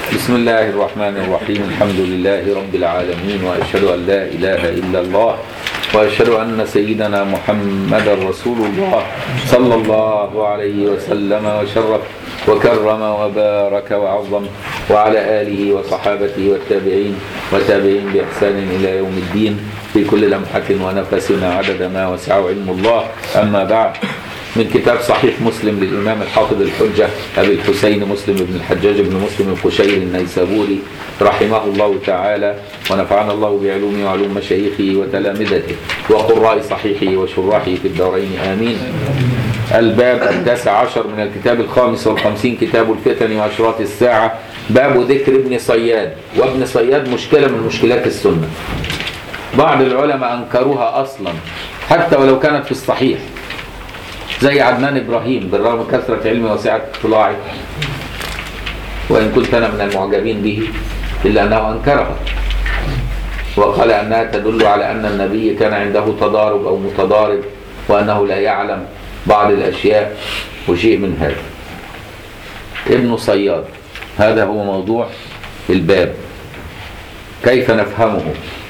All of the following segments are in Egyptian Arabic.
بسم الله الرحمن الرحيم الحمد لله رب العالمين وأشهد أن لا إله إلا الله وأشهد أن سيدنا محمدا رسول الله صلى الله عليه وسلم وشرف وكرم وبارك وعظم وعلى آله وصحابته والتابعين وتابعين بإحسان إلى يوم الدين في كل لمحة ونفس عدد ما وسع علم الله أما بعد من كتاب صحيح مسلم للإمام الحافظ الحجة أبي الحسين مسلم بن الحجاج بن مسلم القشيري النيسابوري رحمه الله تعالى ونفعنا الله بعلومه وعلوم مشايخه وتلامذته وقراء صحيحه وشراحه في الدارين آمين الباب التاسع عشر من الكتاب الخامس والخمسين كتاب الفتن وأشراط الساعة باب ذكر ابن صياد وابن صياد مشكلة من مشكلات السنة بعض العلماء أنكروها أصلا حتى ولو كانت في الصحيح زي عدنان إبراهيم بالرغم من كثرة علمي وسعة اطلاعي وإن كنت أنا من المعجبين به إلا أنه أنكرها وقال أنها تدل على أن النبي كان عنده تضارب أو متضارب وأنه لا يعلم بعض الأشياء وشيء من هذا ابن صياد هذا هو موضوع الباب كيف نفهمه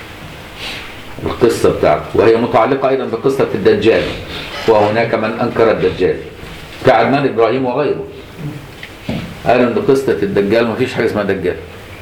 القصة بتاعته وهي متعلقة أيضا بقصة الدجال وهناك من أنكر الدجال كعدنان إبراهيم وغيره قالوا أن قصة الدجال ما فيش حاجة اسمها دجال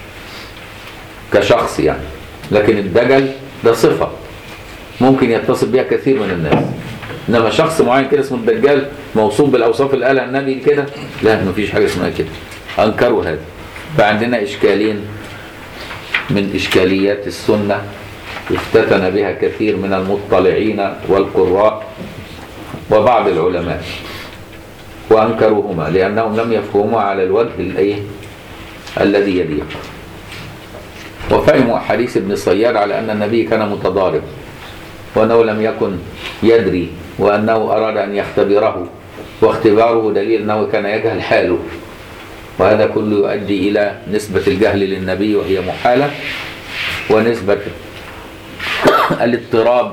كشخص يعني لكن الدجل ده صفة ممكن يتصف بها كثير من الناس إنما شخص معين كده اسمه الدجال موصوف بالأوصاف اللي قالها النبي كده لا ما فيش حاجة اسمها كده أنكروا هذا فعندنا إشكالين من إشكاليات السنة افتتن بها كثير من المطلعين والقراء وبعض العلماء وأنكروهما لأنهم لم يفهموا على الوجه الأيه الذي يليق وفهموا أحاديث ابن صياد على أن النبي كان متضارب وأنه لم يكن يدري وأنه أراد أن يختبره واختباره دليل أنه كان يجهل حاله وهذا كله يؤدي إلى نسبة الجهل للنبي وهي محالة ونسبة الاضطراب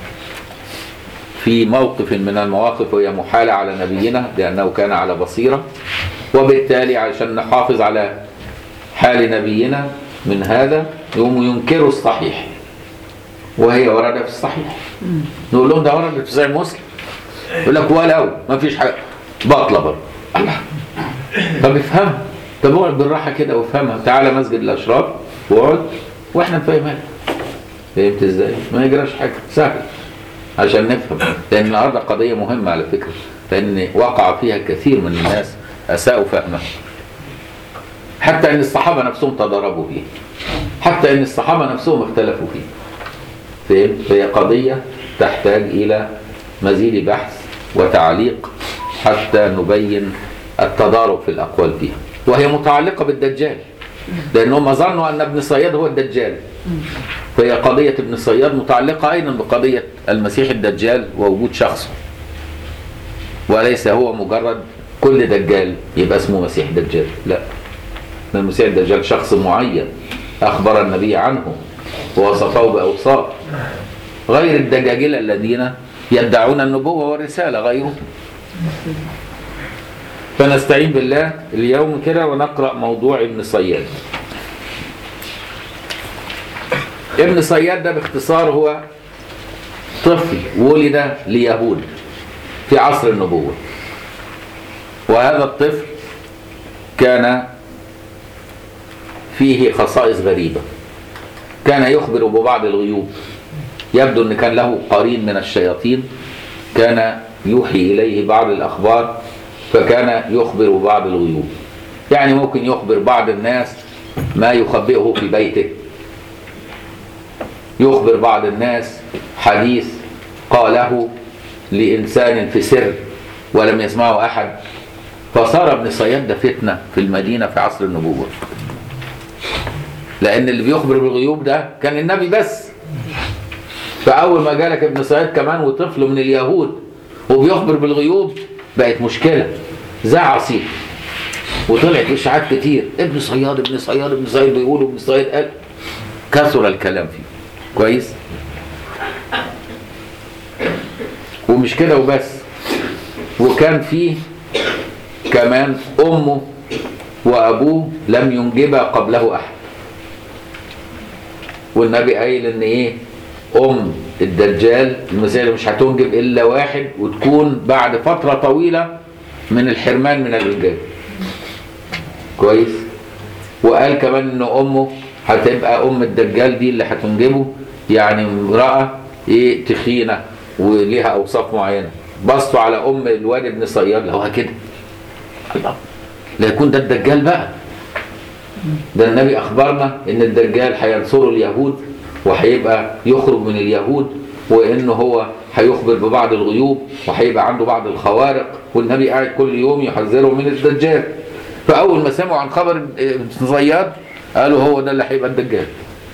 في موقف من المواقف وهي محالة على نبينا لأنه كان على بصيرة وبالتالي عشان نحافظ على حال نبينا من هذا يوم ينكروا الصحيح وهي وردة في الصحيح نقول لهم ده ورد في صحيح مسلم يقول لك ولو ما فيش حاجة باطلة برضه الله طب افهمها طب اقعد بالراحة كده وافهمها تعالى مسجد الأشراف واقعد واحنا نفهمها فهمت ازاي؟ ما يجراش حاجة سهل عشان نفهم لأن النهارده قضية مهمة على فكرة لأن وقع فيها كثير من الناس أساءوا فهمها حتى أن الصحابة نفسهم تضاربوا فيه حتى أن الصحابة نفسهم اختلفوا فيه فهمت؟ فهي قضية تحتاج إلى مزيد بحث وتعليق حتى نبين التضارب في الأقوال فيها وهي متعلقة بالدجال لأنهم ظنوا أن ابن صياد هو الدجال فهي قضية ابن صياد متعلقة أيضا بقضية المسيح الدجال ووجود شخصه وليس هو مجرد كل دجال يبقى اسمه مسيح دجال لا المسيح الدجال شخص معين أخبر النبي عنه ووصفه بأوصاف غير الدجاجلة الذين يدعون النبوة والرسالة غيره فنستعين بالله اليوم كده ونقرأ موضوع ابن صياد ابن صياد ده باختصار هو طفل ولد ليهود في عصر النبوة وهذا الطفل كان فيه خصائص غريبة كان يخبر ببعض الغيوب يبدو أن كان له قرين من الشياطين كان يوحي إليه بعض الأخبار فكان يخبر ببعض الغيوب يعني ممكن يخبر بعض الناس ما يخبئه في بيته يخبر بعض الناس حديث قاله لإنسان في سر ولم يسمعه أحد فصار ابن صياد ده فتنة في المدينة في عصر النبوة لأن اللي بيخبر بالغيوب ده كان النبي بس فأول ما جالك ابن صياد كمان وطفل من اليهود وبيخبر بالغيوب بقت مشكلة زعل صيت وطلعت إشاعات كتير ابن صياد ابن صياد ابن صياد بيقولوا ابن صياد قال كثر الكلام فيه كويس ومش كده وبس وكان فيه كمان امه وابوه لم ينجب قبله احد والنبي قايل ان ايه ام الدجال المسيح اللي مش هتنجب الا واحد وتكون بعد فتره طويله من الحرمان من الانجاب كويس وقال كمان ان امه هتبقى ام الدجال دي اللي هتنجبه يعني امراه ايه تخينه وليها اوصاف معينه بصوا على ام الواد ابن صياد هو كده الله لا يكون ده الدجال بقى ده النبي اخبرنا ان الدجال هينصره اليهود وهيبقى يخرج من اليهود وانه هو هيخبر ببعض الغيوب وهيبقى عنده بعض الخوارق والنبي قاعد كل يوم يحذرهم من الدجال فاول ما سمعوا عن خبر ابن صياد قالوا هو ده اللي هيبقى الدجال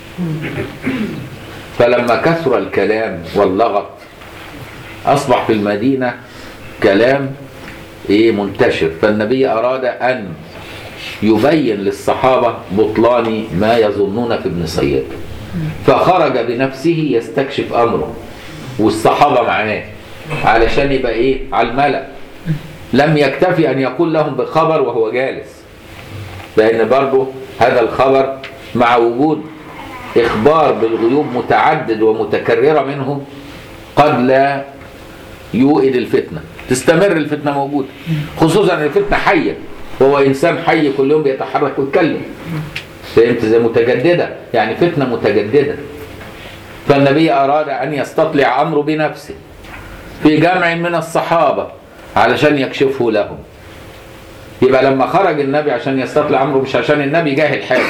فلما كثر الكلام واللغط اصبح في المدينه كلام ايه منتشر فالنبي اراد ان يبين للصحابه بطلان ما يظنون في ابن صياد فخرج بنفسه يستكشف امره والصحابه معاه علشان يبقى ايه على الملأ لم يكتفي ان يقول لهم بخبر وهو جالس لان برضه هذا الخبر مع وجود اخبار بالغيوب متعدد ومتكرره منه قد لا يوئد الفتنه تستمر الفتنه موجوده خصوصا ان الفتنه حيه وهو انسان حي كل يوم بيتحرك ويتكلم فهمت زي متجدده يعني فتنه متجدده فالنبي اراد ان يستطلع امره بنفسه في جمع من الصحابه علشان يكشفه لهم يبقى لما خرج النبي عشان يستطلع امره مش عشان النبي جاهل حاجه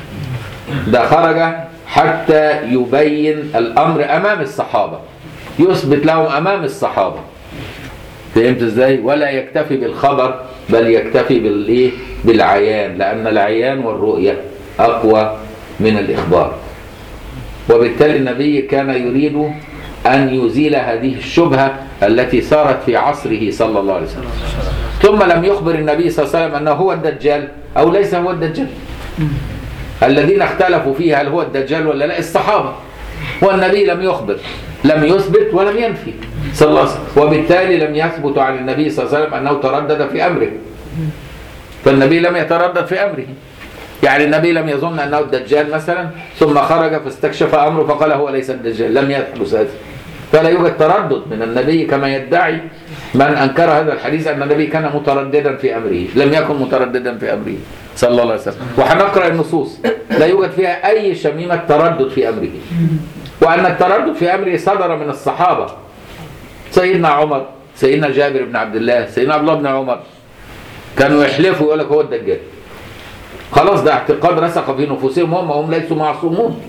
ده خرج حتى يبين الامر امام الصحابه يثبت لهم امام الصحابه فهمت ازاي ولا يكتفي بالخبر بل يكتفي بالايه بالعيان لان العيان والرؤيه اقوى من الاخبار وبالتالي النبي كان يريد ان يزيل هذه الشبهه التي صارت في عصره صلى الله عليه وسلم ثم لم يخبر النبي صلى الله عليه وسلم انه هو الدجال او ليس هو الدجال الذين اختلفوا فيه هل هو الدجال ولا لا الصحابه والنبي لم يخبر لم يثبت ولم ينفي صلى الله عليه وسلم وبالتالي لم يثبت عن النبي صلى الله عليه وسلم انه تردد في امره فالنبي لم يتردد في امره يعني النبي لم يظن انه الدجال مثلا ثم خرج فاستكشف امره فقال هو ليس الدجال لم يحدث هذا فلا يوجد تردد من النبي كما يدعي من انكر هذا الحديث ان النبي كان مترددا في امره لم يكن مترددا في امره صلى الله عليه وسلم وهنقرا النصوص لا يوجد فيها اي شميمه تردد في امره وان التردد في امره صدر من الصحابه سيدنا عمر سيدنا جابر بن عبد الله سيدنا عبد الله بن عمر كانوا يحلفوا يقول لك هو الدجال خلاص ده اعتقاد رسخ في نفوسهم هم هم ليسوا معصومون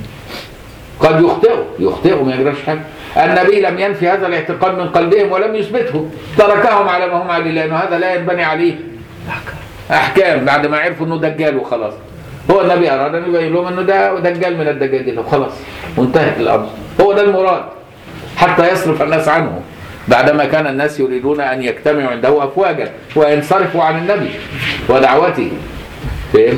قد يخطئوا يخطئوا ما يجراش حاجه النبي لم ينفي هذا الاعتقاد من قلبهم ولم يثبته تركهم على ما هم عليه لانه هذا لا ينبني عليه احكام بعد ما عرفوا انه دجال وخلاص هو النبي اراد ان يبين لهم انه ده دجال من الدجاجيل وخلاص وانتهت الامر هو ده المراد حتى يصرف الناس عنه بعدما كان الناس يريدون ان يجتمعوا عنده افواجا وينصرفوا عن النبي ودعوته فهم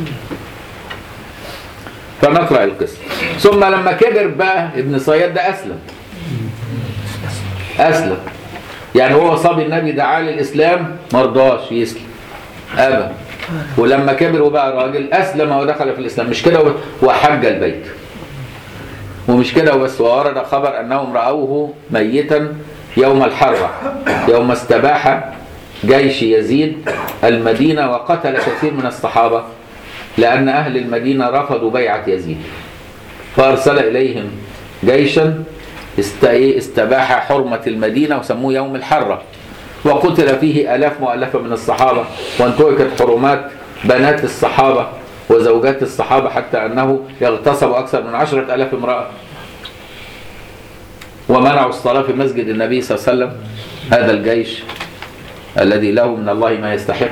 فنقرا القصه ثم لما كبر بقى ابن صياد ده اسلم اسلم يعني هو صبي النبي دعاه للاسلام ما رضاش يسلم ابى ولما كبر وبقى راجل اسلم ودخل في الاسلام مش كده وحج البيت ومش كده وبس وورد خبر انهم راوه ميتا يوم الحرة يوم استباح جيش يزيد المدينة وقتل كثير من الصحابة لأن أهل المدينة رفضوا بيعة يزيد فأرسل إليهم جيشا استباح حرمة المدينة وسموه يوم الحرة وقتل فيه آلاف مؤلفة من الصحابة وانتهكت حرمات بنات الصحابة وزوجات الصحابة حتى أنه يغتصب أكثر من عشرة ألاف امرأة ومنعوا الصلاة في مسجد النبي صلى الله عليه وسلم هذا الجيش الذي له من الله ما يستحق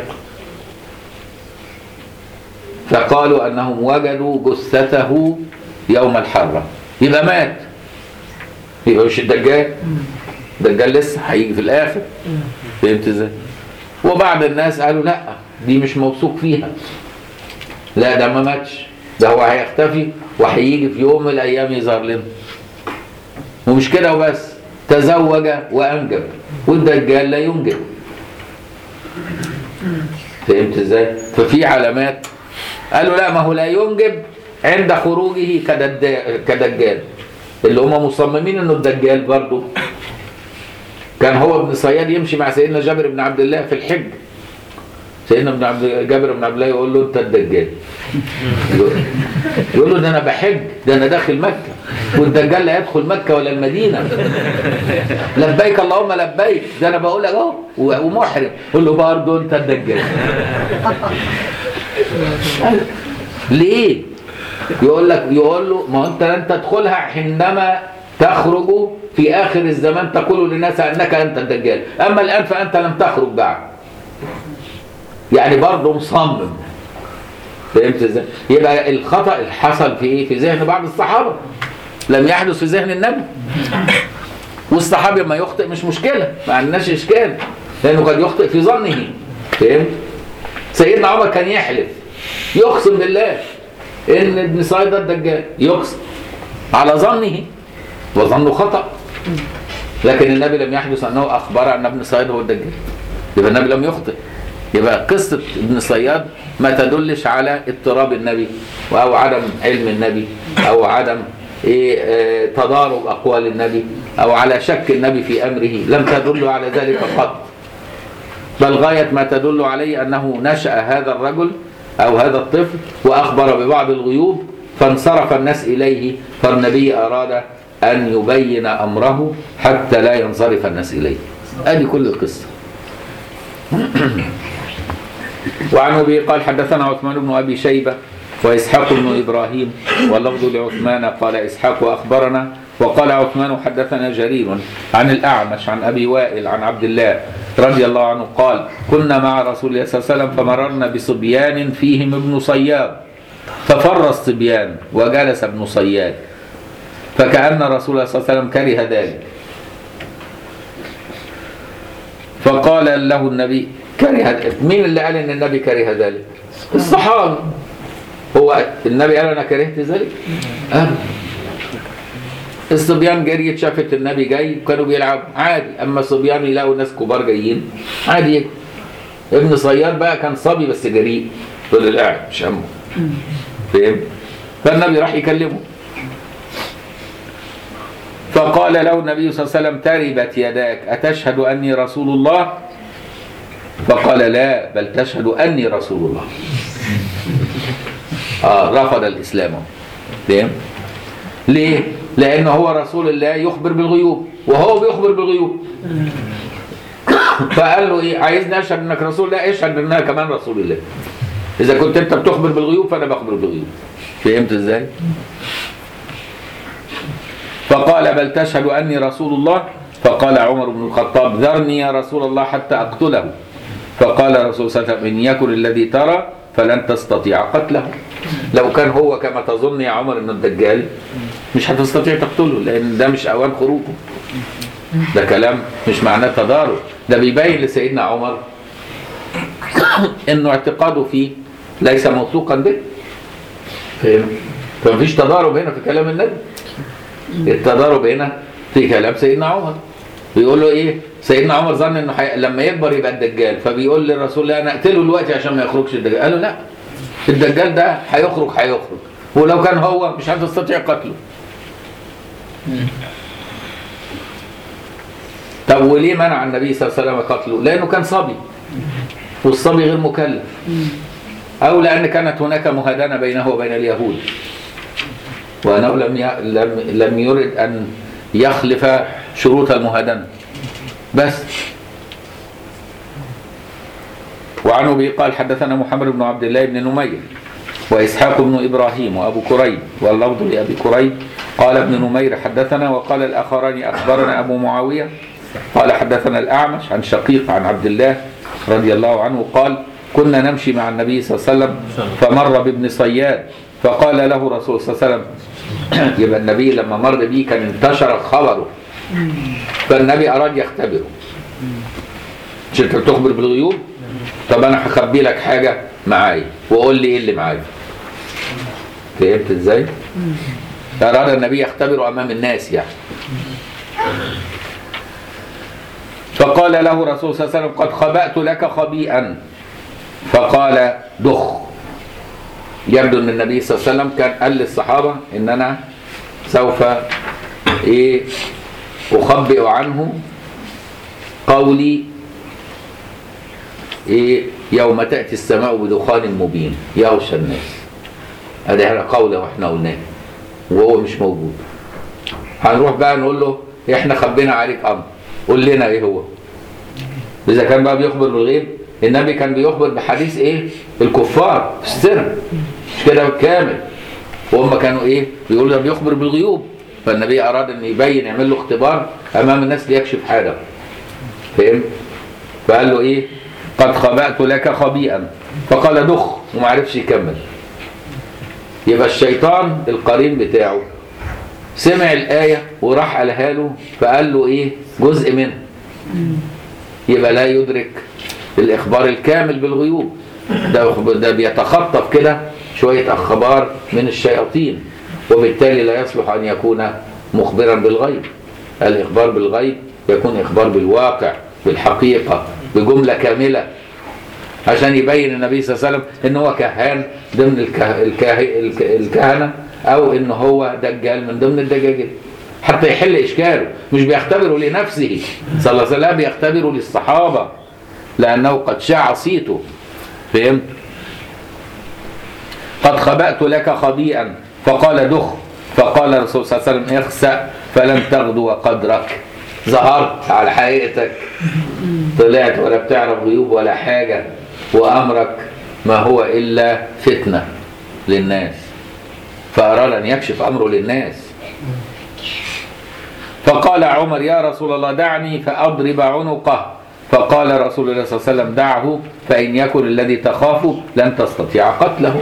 فقالوا أنهم وجدوا جثته يوم الحرة يبقى مات يبقى مش الدجال الدجال لسه هيجي في الآخر فهمت ازاي؟ وبعض الناس قالوا لا دي مش موثوق فيها لا ده ما ماتش ده هو هيختفي وهيجي في يوم من الأيام يظهر لنا ومش كده وبس تزوج وأنجب والدجال لا ينجب فهمت ازاي ففي علامات قالوا لا ما هو لا ينجب عند خروجه كدجال كدجال اللي هم مصممين انه الدجال برضه كان هو ابن صياد يمشي مع سيدنا جابر بن عبد الله في الحج سيدنا ابن عبد جابر بن عبد الله يقول له انت الدجال يقول له ده انا بحج ده انا داخل مكه والدجال لا يدخل مكه ولا المدينه لبيك اللهم لبيك ده انا بقول لك اهو ومحرم يقول له برضه انت الدجال ليه؟ يقول لك يقول له ما انت لن تدخلها حينما تخرج في اخر الزمان تقول للناس انك انت الدجال اما الان فانت لم تخرج بعد يعني برضه مصمم فهمت ازاي؟ يبقى الخطا اللي حصل في ايه؟ في ذهن بعض الصحابه لم يحدث في ذهن النبي والصحابي لما يخطئ مش مشكله ما عندناش اشكال لانه قد يخطئ في ظنه فهمت؟ سيدنا عمر كان يحلف يقسم بالله ان ابن صيد ده الدجال يقسم على ظنه وظنه خطا لكن النبي لم يحدث انه اخبر ان ابن صياد هو الدجال يبقى النبي لم يخطئ يبقى قصه ابن صياد ما تدلش على اضطراب النبي او عدم علم النبي او عدم إيه آه، تضارب اقوال النبي او على شك النبي في امره لم تدل على ذلك قط بل غايه ما تدل عليه انه نشا هذا الرجل او هذا الطفل واخبر ببعض الغيوب فانصرف الناس اليه فالنبي اراد ان يبين امره حتى لا ينصرف الناس اليه ادي كل القصه وعن ابي قال حدثنا عثمان بن ابي شيبه واسحاق بن ابراهيم واللفظ لعثمان قال اسحاق اخبرنا وقال عثمان حدثنا جرير عن الاعمش عن ابي وائل عن عبد الله رضي الله عنه قال كنا مع رسول الله صلى الله عليه وسلم فمررنا بصبيان فيهم ابن صياد ففر الصبيان وجلس ابن صياد فكأن رسول الله صلى الله عليه وسلم كره ذلك فقال له النبي كره مين اللي قال ان النبي كره ذلك الصحابه هو النبي قال انا كرهت ذلك أه. الصبيان جريت شافت النبي جاي وكانوا بيلعبوا عادي اما الصبيان يلاقوا ناس كبار جايين عادي يجوا. ابن صياد بقى كان صبي بس جريء طول القاعد مش همه فاهم فالنبي راح يكلمه فقال له النبي صلى الله عليه وسلم تربت يداك أتشهد أني رسول الله فقال لا بل تشهد أني رسول الله آه رفض الإسلام فاهم ليه لأنه هو رسول الله يخبر بالغيوب وهو بيخبر بالغيوب فقال له ايه عايزني اشهد انك رسول لا اشهد انها كمان رسول الله اذا كنت انت بتخبر بالغيوب فانا بخبر بالغيوب فهمت ازاي فقال بل تشهد اني رسول الله فقال عمر بن الخطاب ذرني يا رسول الله حتى اقتله فقال الرسول صلى الله عليه وسلم ان يكن الذي ترى فلن تستطيع قتله لو كان هو كما تظن يا عمر انه الدجال مش هتستطيع تقتله لان ده مش اوان خروجه ده كلام مش معناه تضارب ده بيبين لسيدنا عمر انه اعتقاده فيه ليس موثوقا به فاهم فمفيش تضارب هنا في كلام النبي التضارب هنا في كلام سيدنا عمر بيقول له ايه سيدنا عمر ظن انه حي... لما يكبر يبقى الدجال فبيقول للرسول لا انا اقتله دلوقتي عشان ما يخرجش الدجال قال له لا الدجال ده هيخرج هيخرج ولو كان هو مش هتستطيع قتله طب وليه منع النبي صلى الله عليه وسلم قتله؟ لأنه كان صبي والصبي غير مكلف أو لأن كانت هناك مهادنة بينه وبين اليهود وأنه لم ي... لم لم يرد أن يخلف شروط المهادنة بس وعن أبي قال حدثنا محمد بن عبد الله بن نمير وإسحاق بن إبراهيم وأبو كريب واللفظ لأبي كريب قال ابن نمير حدثنا وقال الآخران أخبرنا أبو معاوية قال حدثنا الأعمش عن شقيق عن عبد الله رضي الله عنه قال كنا نمشي مع النبي صلى الله عليه وسلم فمر بابن صياد فقال له رسول صلى الله عليه وسلم يبقى النبي لما مر بيه كان انتشر خبره فالنبي أراد يختبره مش انت بتخبر بالغيوب طب انا هخبي لك حاجه معايا وقول لي ايه اللي معايا فهمت ازاي اراد النبي يختبره امام الناس يعني فقال له رسول صلى الله عليه وسلم قد خبأت لك خبيئا فقال دخ يبدو ان النبي صلى الله عليه وسلم كان قال للصحابه ان انا سوف ايه اخبئ عنه قولي ايه يوم تاتي السماء بدخان مبين يغشى الناس ادي قوله واحنا قلناه وهو مش موجود هنروح بقى نقول له احنا خبينا عليك امر قول لنا ايه هو اذا كان بقى بيخبر بالغيب النبي كان بيخبر بحديث ايه الكفار في السر مش كده كامل وهم كانوا ايه بيقولوا ده بيخبر بالغيوب فالنبي اراد ان يبين يعمل له اختبار امام الناس ليكشف حاله فهمت فقال له ايه قد خبأت لك خبيئا فقال دخ وما عرفش يكمل يبقى الشيطان القرين بتاعه سمع الآية وراح قالها له فقال له إيه جزء منها يبقى لا يدرك الإخبار الكامل بالغيوب ده ده بيتخطف كده شوية أخبار من الشياطين وبالتالي لا يصلح أن يكون مخبرا بالغيب الإخبار بالغيب يكون إخبار بالواقع بالحقيقة بجملة كاملة عشان يبين النبي صلى الله عليه وسلم ان هو كهان ضمن الكه... الكه... الك- الكهنة او ان هو دجال من ضمن الدجاجل حتى يحل اشكاله مش بيختبره لنفسه صلى الله عليه وسلم بيختبره للصحابة لانه قد شاع صيته فهمت قد خبأت لك خبيئا فقال دخ فقال الرسول صلى الله عليه وسلم اخسأ فلن تغدو قدرك ظهرت على حقيقتك طلعت ولا بتعرف غيوب ولا حاجة وأمرك ما هو إلا فتنة للناس فأراد أن يكشف أمره للناس فقال عمر يا رسول الله دعني فأضرب عنقه فقال رسول الله صلى الله عليه وسلم دعه فإن يكن الذي تخاف لن تستطيع قتله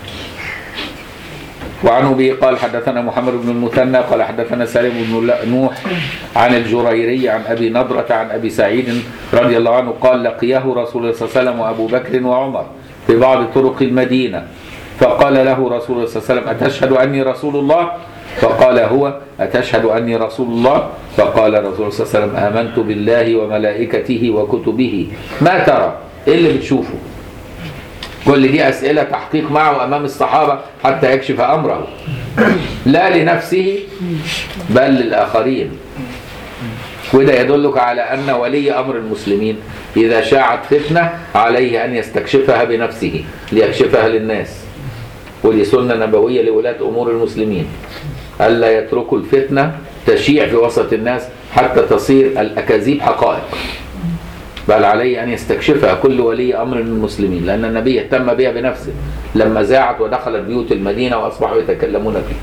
وعن ابي قال حدثنا محمد بن المثنى قال حدثنا سالم بن نوح عن الجريري عن ابي نضرة عن ابي سعيد رضي الله عنه قال لقيه رسول الله صلى الله عليه وسلم وابو بكر وعمر في بعض طرق المدينه فقال له رسول الله صلى الله عليه وسلم اتشهد اني رسول الله فقال هو أتشهد أني رسول الله فقال رسول الله صلى الله عليه وسلم آمنت بالله وملائكته وكتبه ما ترى إيه اللي بتشوفه كل دي أسئلة تحقيق معه أمام الصحابة حتى يكشف أمره لا لنفسه بل للآخرين وده يدلك على أن ولي أمر المسلمين إذا شاعت فتنة عليه أن يستكشفها بنفسه ليكشفها للناس ودي سنة نبوية لولاة أمور المسلمين ألا يتركوا الفتنة تشيع في وسط الناس حتى تصير الأكاذيب حقائق بل عليه أن يستكشفها كل ولي أمر من المسلمين لأن النبي اهتم بها بنفسه لما زاعت ودخلت بيوت المدينة وأصبحوا يتكلمون فيها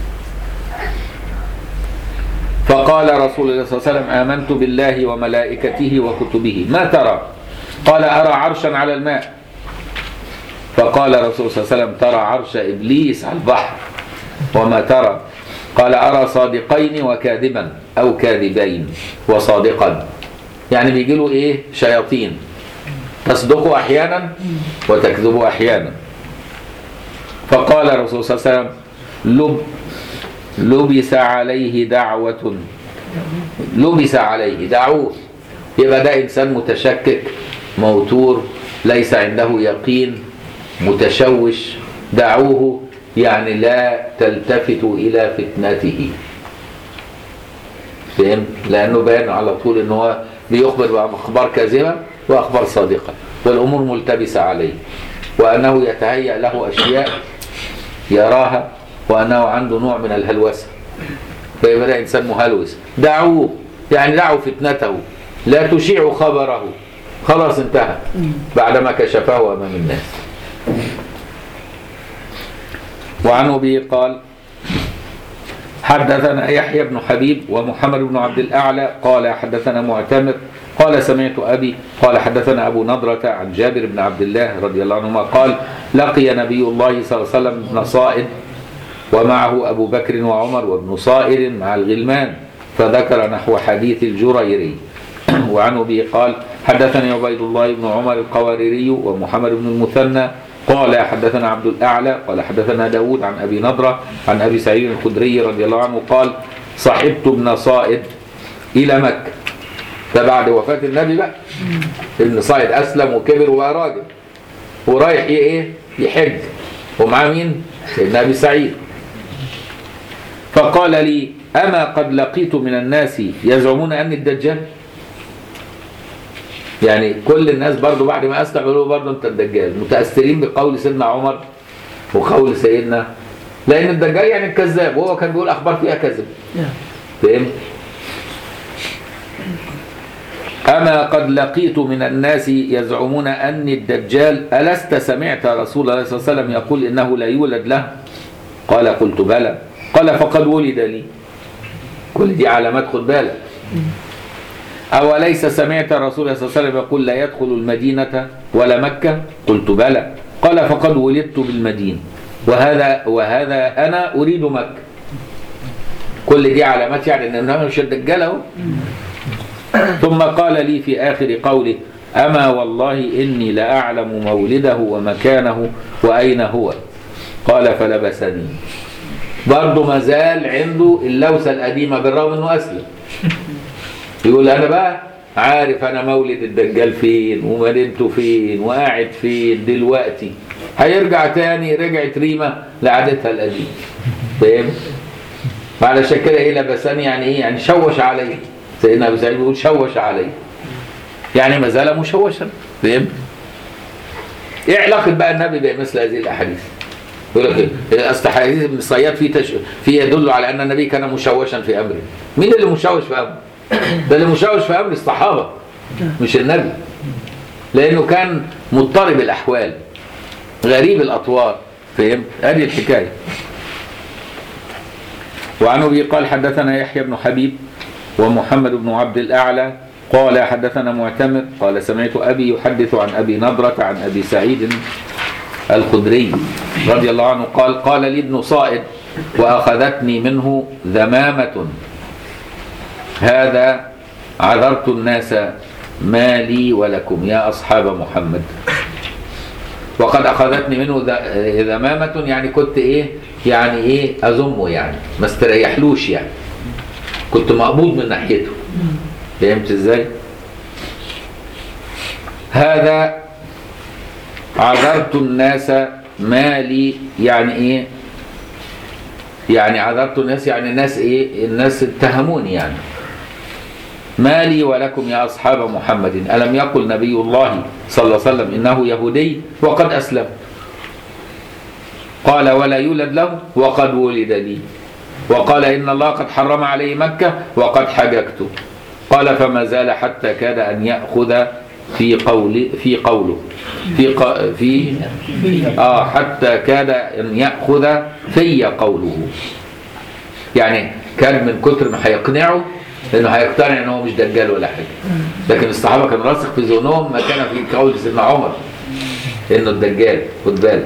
فقال رسول الله صلى الله عليه وسلم آمنت بالله وملائكته وكتبه ما ترى قال أرى عرشا على الماء فقال الرسول صلى الله عليه وسلم ترى عرش إبليس على البحر وما ترى قال أرى صادقين وكاذبا أو كاذبين وصادقا يعني بيجي له إيه شياطين تصدق أحيانا وتكذب أحيانا فقال الرسول صلى الله عليه وسلم لب لبس عليه دعوة لبس عليه دعوه يبقى ده إنسان متشكك موتور ليس عنده يقين متشوش دعوه يعني لا تلتفتوا إلى فتنته فهم؟ لأنه باين على طول أنه هو بيخبر بأخبار كاذبة وأخبار صادقة والأمور ملتبسة عليه وأنه يتهيأ له أشياء يراها وأنه عنده نوع من الهلوسة فيبقى ده إنسان مهلوس دعوه يعني دعوا فتنته لا تشيعوا خبره خلاص انتهى بعدما كشفه أمام الناس وعن أبي قال حدثنا يحيى بن حبيب ومحمد بن عبد الأعلى قال حدثنا معتمر قال سمعت أبي قال حدثنا أبو نضرة عن جابر بن عبد الله رضي الله عنهما قال لقي نبي الله صلى الله عليه وسلم ابن صائد ومعه أبو بكر وعمر وابن صائر مع الغلمان فذكر نحو حديث الجريري وعن أبي قال حدثني عبيد الله بن عمر القواريري ومحمد بن المثنى قال حدثنا عبد الأعلى قال حدثنا داود عن أبي نضرة عن أبي سعيد الخدري رضي الله عنه قال صحبت ابن صائد إلى مكة ده بعد وفاة النبي بقى ابن صائد أسلم وكبر وبقى راجل ورايح ي- ايه يحج ومعاه مين سيدنا ابي سعيد فقال لي اما قد لقيت من الناس يزعمون اني الدجال يعني كل الناس برضو بعد ما اسلم يقولوا برضو انت الدجال متاثرين بقول سيدنا عمر وقول سيدنا لان الدجال يعني الكذاب وهو كان بيقول اخبار فيها كذب فهمت أما قد لقيت من الناس يزعمون أني الدجال ألست سمعت رسول الله صلى الله عليه وسلم يقول إنه لا يولد له قال قلت بلى قال فقد ولد لي كل دي علامات خد بالك أوليس سمعت رسول الله صلى الله عليه وسلم يقول لا يدخل المدينة ولا مكة قلت بلى قال فقد ولدت بالمدينة وهذا وهذا أنا أريد مكة كل دي علامات يعني ان انا مش الدجال اهو ثم قال لي في اخر قوله اما والله اني لاعلم مولده ومكانه واين هو قال فلبسني برضه ما زال عنده اللوسه القديمه بالرغم انه اسلم يقول انا بقى عارف انا مولد الدجال فين ومدينته فين وقاعد فين دلوقتي هيرجع تاني رجعت ريمه لعادتها القديمه فاهم فعلشان كده ايه لبساني يعني ايه يعني شوش علي سيدنا ابو سعيد بيقول شوش علي يعني ما زال مشوشا فهمت ايه علاقه بقى النبي بمثل هذه الاحاديث يقول لك ايه اصل حديث ابن الصياد فيه تش... فيه يدل على ان النبي كان مشوشا في امره مين اللي مشوش في امره ده اللي مشوش في امر الصحابه مش النبي لانه كان مضطرب الاحوال غريب الاطوار فهمت هذه الحكايه وعن ابي قال حدثنا يحيى بن حبيب ومحمد بن عبد الاعلى قال حدثنا معتمر قال سمعت ابي يحدث عن ابي نضره عن ابي سعيد الخدري رضي الله عنه قال قال لي ابن صائد واخذتني منه ذمامه هذا عذرت الناس ما لي ولكم يا اصحاب محمد وقد اخذتني منه ذ- ذمامه يعني كنت ايه يعني ايه اذمه يعني ما استريحلوش يعني كنت مقبوض من ناحيته فهمت ازاي هذا عذرت الناس ما لي يعني ايه يعني عذرت الناس يعني الناس ايه الناس اتهموني يعني ما لي ولكم يا أصحاب محمد ألم يقل نبي الله صلى الله عليه وسلم إنه يهودي وقد أسلم قال ولا يولد له وقد ولد لي وقال إن الله قد حرم عليه مكة وقد حججت قال فما زال حتى كاد أن يأخذ في قول في قوله في ق... في اه حتى كاد أن يأخذ في قوله يعني كان من كتر ما هيقنعه لانه هيقتنع ان هو مش دجال ولا حاجه لكن الصحابه كان راسخ في ذهنهم ما كان في قول سيدنا عمر انه الدجال خد بالك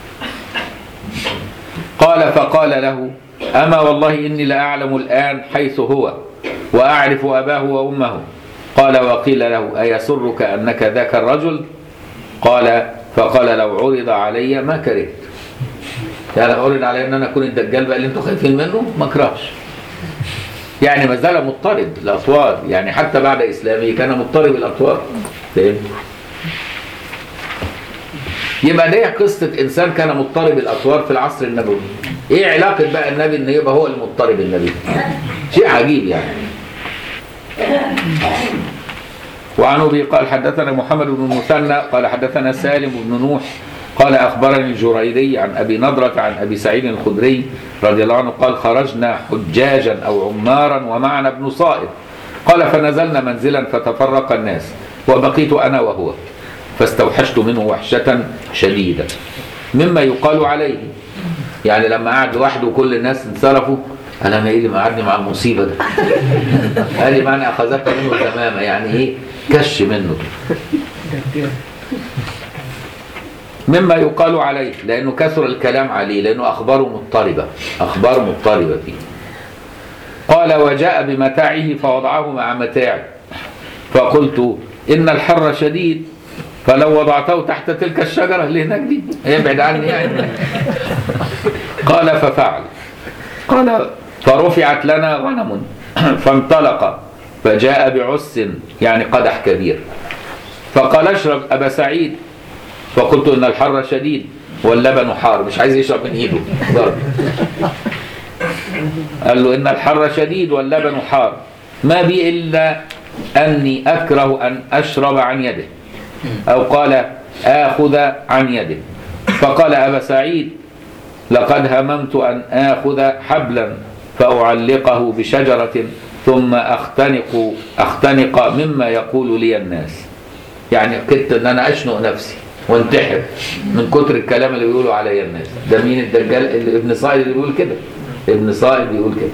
قال فقال له اما والله اني لاعلم الان حيث هو واعرف اباه وامه قال وقيل له ايسرك انك ذاك الرجل قال فقال لو عرض علي ما كرهت يعني لو عرض علي ان انا اكون الدجال بقى اللي انتم خايفين منه ما اكرهش يعني ما زال مضطرب الاطوار يعني حتى بعد اسلامه كان مضطرب الاطوار فهمت يبقى دي قصه انسان كان مضطرب الاطوار في العصر النبوي ايه علاقه بقى النبي ان يبقى هو المضطرب النبي شيء عجيب يعني وعن ابي قال حدثنا محمد بن المثنى قال حدثنا سالم بن نوح قال اخبرني الجريري عن ابي نضره عن ابي سعيد الخدري رضي الله عنه قال خرجنا حجاجا او عمارا ومعنا ابن صائد قال فنزلنا منزلا فتفرق الناس وبقيت انا وهو فاستوحشت منه وحشه شديده مما يقال عليه يعني لما قعد لوحده وكل الناس انصرفوا قال انا ايه اللي مقعدني مع المصيبه ده قال لي معنى اخذتك منه الزمامه يعني ايه كش منه مما يقال عليه لانه كثر الكلام عليه لانه اخباره مضطربه اخبار مضطربه فيه قال وجاء بمتاعه فوضعه مع متاعي فقلت ان الحر شديد فلو وضعته تحت تلك الشجره اللي هناك دي ابعد عني يعني قال ففعل قال فرفعت لنا غنم فانطلق فجاء بعس يعني قدح كبير فقال اشرب ابا سعيد فقلت ان الحر شديد واللبن حار مش عايز يشرب من ايده ضرب قال له ان الحر شديد واللبن حار ما بي الا اني اكره ان اشرب عن يده او قال اخذ عن يده فقال ابا سعيد لقد هممت ان اخذ حبلا فاعلقه بشجره ثم اختنق اختنق مما يقول لي الناس يعني كدت ان انا اشنق نفسي وانتحر من كتر الكلام اللي بيقولوا عليا الناس ده مين الدجال اللي ابن صائد اللي بيقول كده ابن صائد بيقول كده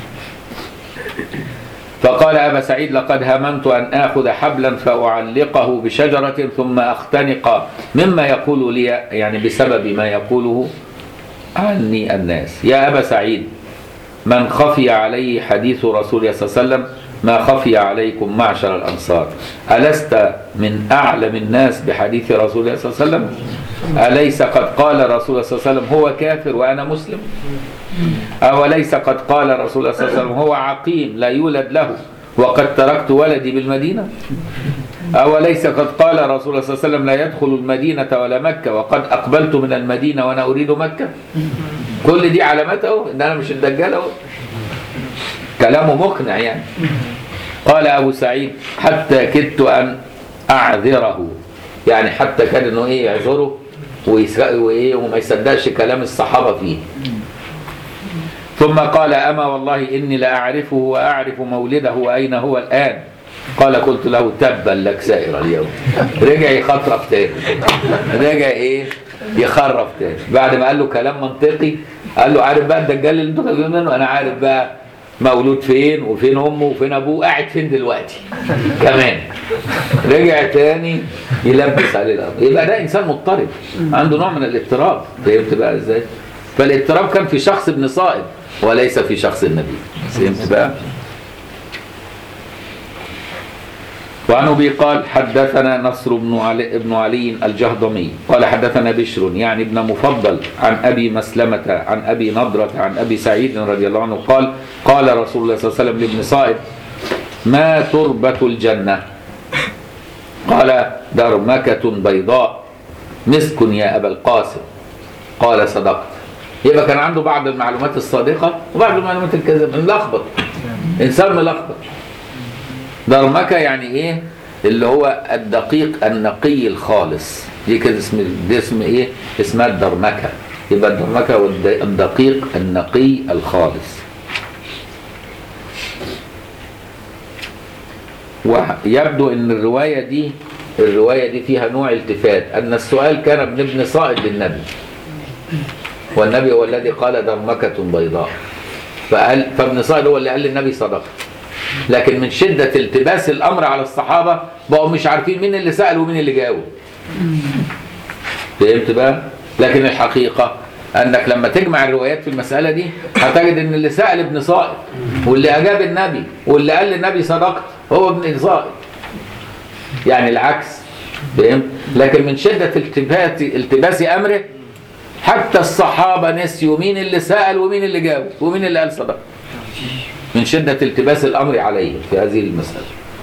فقال أبا سعيد لقد هممت أن آخذ حبلا فأعلقه بشجرة ثم أختنق مما يقول لي يعني بسبب ما يقوله عني الناس يا أبا سعيد من خفي عليه حديث رسول الله صلى الله عليه وسلم ما خفي عليكم معشر الأنصار ألست من أعلم الناس بحديث رسول الله صلى الله عليه وسلم أليس قد قال رسول الله صلى الله عليه وسلم هو كافر وأنا مسلم أوليس قد قال رسول الله صلى الله عليه وسلم هو عقيم لا يولد له وقد تركت ولدي بالمدينة أوليس قد قال رسول الله صلى الله عليه وسلم لا يدخل المدينة ولا مكة وقد أقبلت من المدينة وأنا أريد مكة كل دي علامات أهو إن أنا مش الدجال أهو كلامه مقنع يعني قال أبو سعيد حتى كدت أن أعذره يعني حتى كان إنه إيه يعذره ويس- وإيه وما يصدقش كلام الصحابة فيه ثم قال أما والله إني لأعرفه وأعرف مولده وأين هو الآن قال قلت له تبا لك سائر اليوم رجع يخطرف تاني رجع ايه يخرف تاني بعد ما قال له كلام منطقي قال له عارف بقى الدجال اللي انتوا خايفين منه انا عارف بقى مولود فين وفين امه وفين ابوه قاعد فين دلوقتي كمان رجع تاني يلبس عليه الامر يبقى ده انسان مضطرب عنده نوع من الاضطراب فهمت بقى ازاي فالاضطراب كان في شخص ابن صائد وليس في شخص النبي فهمت بقى وعن ابي قال حدثنا نصر بن علي, بن علي الجهضمي قال حدثنا بشر يعني ابن مفضل عن ابي مسلمه عن ابي نضره عن ابي سعيد رضي الله عنه قال قال رسول الله صلى الله عليه وسلم لابن صائد ما تربه الجنه قال درمكه بيضاء مسك يا ابا القاسم قال صدقت يبقى كان عنده بعض المعلومات الصادقه وبعض المعلومات الكاذبه ملخبط انسان ملخبط درمكة يعني ايه اللي هو الدقيق النقي الخالص دي كده اسم دي اسم ايه اسمها الدرمكة يبقى الدرمكة هو الد- الدقيق النقي الخالص ويبدو ان الرواية دي الرواية دي فيها نوع التفات ان السؤال كان من ابن صائد للنبي والنبي هو الذي قال درمكة بيضاء فقال فابن صائد هو اللي قال للنبي صدقت لكن من شدة التباس الأمر على الصحابة بقوا مش عارفين مين اللي سأل ومين اللي جاوب فهمت بقى؟ لكن الحقيقة أنك لما تجمع الروايات في المسألة دي هتجد أن اللي سأل ابن صائد واللي أجاب النبي واللي قال للنبي صدقت هو ابن صائد يعني العكس فهمت؟ لكن من شدة التباس التباس أمره حتى الصحابة نسيوا مين اللي سأل ومين اللي جاوب ومين اللي قال صدقت من شدة التباس الأمر عليه في هذه المسألة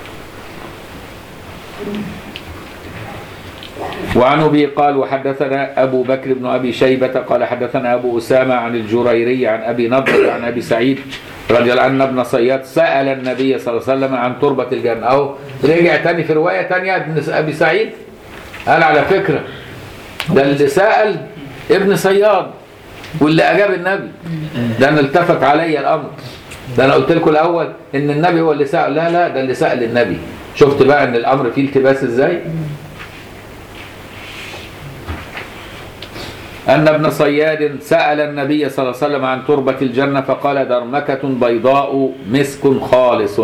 وعن أبي قال وحدثنا أبو بكر بن أبي شيبة قال حدثنا أبو أسامة عن الجريري عن أبي نضر عن أبي سعيد رضي الله عنه ابن صياد سأل النبي صلى الله عليه وسلم عن تربة الجنة أو رجع تاني في رواية تانية ابن أبي سعيد قال على فكرة ده اللي سأل ابن صياد واللي أجاب النبي ده أنا التفت علي الأمر ده أنا قلت لكم الأول إن النبي هو اللي سأل لا لا ده اللي سأل النبي شفت بقى إن الأمر فيه التباس إزاي أن ابن صياد سأل النبي صلى الله عليه وسلم عن تربة الجنة فقال درمكة بيضاء مسك خالص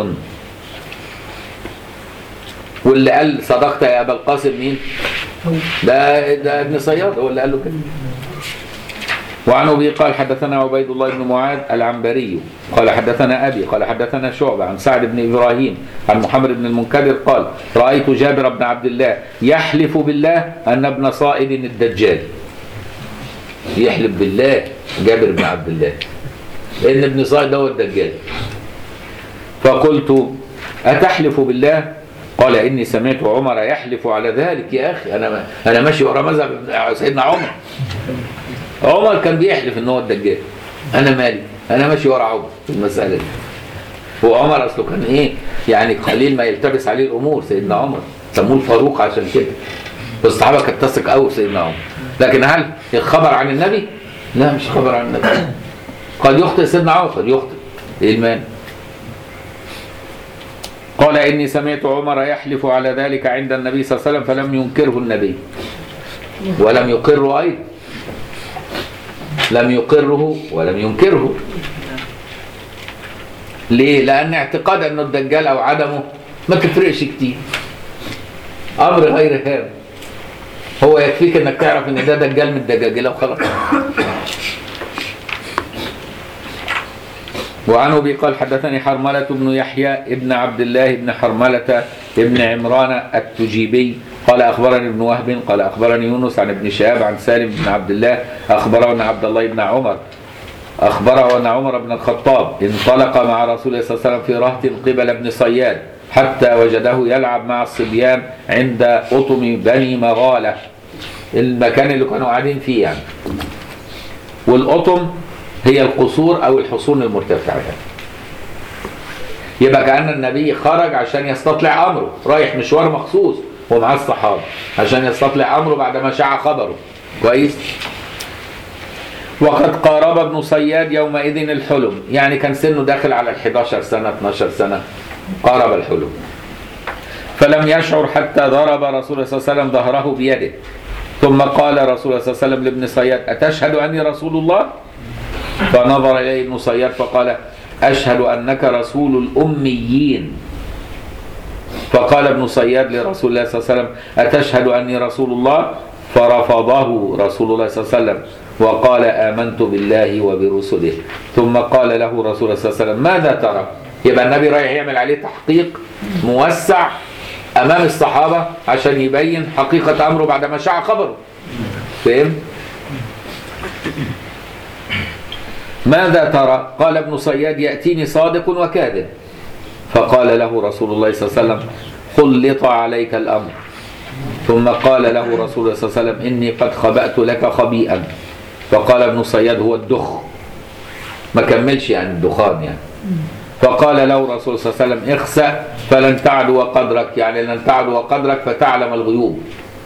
واللي قال صدقت يا أبا القاسم مين؟ ده ده ابن صياد هو اللي قال له كده وعن ابي قال حدثنا عبيد الله بن معاذ العنبري قال حدثنا ابي قال حدثنا شعبه عن سعد بن ابراهيم عن محمد بن المنكدر قال رايت جابر بن عبد الله يحلف بالله ان ابن صائد الدجال يحلف بالله جابر بن عبد الله ان ابن صائد هو الدجال فقلت اتحلف بالله قال إني سمعت عمر يحلف على ذلك يا أخي أنا أنا ماشي ورا مذهب سيدنا عمر عمر كان بيحلف إن هو الدجال أنا مالي أنا ماشي ورا عمر في المسألة دي وعمر أصله كان إيه يعني قليل ما يلتبس عليه الأمور سيدنا عمر سموه الفاروق عشان كده والصحابة كانت تثق قوي في سيدنا عمر لكن هل الخبر عن النبي؟ لا مش خبر عن النبي قد يخطئ سيدنا عمر قد يخطئ ايه المانع؟ قال إني سمعت عمر يحلف على ذلك عند النبي صلى الله عليه وسلم فلم ينكره النبي ولم يقره أيضا لم يقره ولم ينكره ليه؟ لأن اعتقاد أنه الدجال أو عدمه ما تفرقش كتير أمر غير هام هو يكفيك انك تعرف ان ده دجال من الدجاجله وخلاص وعن ابي قال حدثني حرمله بن يحيى ابن عبد الله بن حرمله ابن عمران التجيبي قال اخبرني ابن وهب قال اخبرني يونس عن ابن شهاب عن سالم بن عبد الله اخبره ان عبد الله بن عمر اخبره ان عمر بن الخطاب انطلق مع رسول الله صلى الله عليه وسلم في رهط قبل ابن صياد حتى وجده يلعب مع الصبيان عند أطم بني مغالة المكان اللي كانوا قاعدين فيه يعني والأطم هي القصور أو الحصون المرتفعة يعني. يبقى كأن النبي خرج عشان يستطلع أمره رايح مشوار مخصوص ومعاه الصحابة عشان يستطلع أمره بعدما شاع خبره كويس وقد قارب ابن صياد يومئذ الحلم يعني كان سنه داخل على ال 11 سنة 12 سنة قارب الحلم فلم يشعر حتى ضرب رسول الله صلى الله عليه وسلم ظهره بيده ثم قال رسول الله صلى الله عليه وسلم لابن صياد أتشهد أني رسول الله فنظر إليه ابن صياد فقال أشهد أنك رسول الأميين فقال ابن صياد لرسول الله صلى الله عليه وسلم أتشهد أني رسول الله فرفضه رسول الله صلى الله عليه وسلم وقال آمنت بالله وبرسله ثم قال له رسول الله صلى الله عليه وسلم ماذا ترى يبقى النبي رايح يعمل عليه تحقيق موسع امام الصحابه عشان يبين حقيقه امره بعد ما شاع خبره فهم ماذا ترى قال ابن صياد ياتيني صادق وكاذب فقال له رسول الله صلى الله عليه وسلم خلط عليك الامر ثم قال له رسول الله صلى الله عليه وسلم اني قد خبأت لك خبيئا فقال ابن صياد هو الدخ ما كملش يعني الدخان يعني فقال له رسول صلى الله عليه وسلم اخسأ فلن تعدو قدرك يعني لن تعدو قدرك فتعلم الغيوب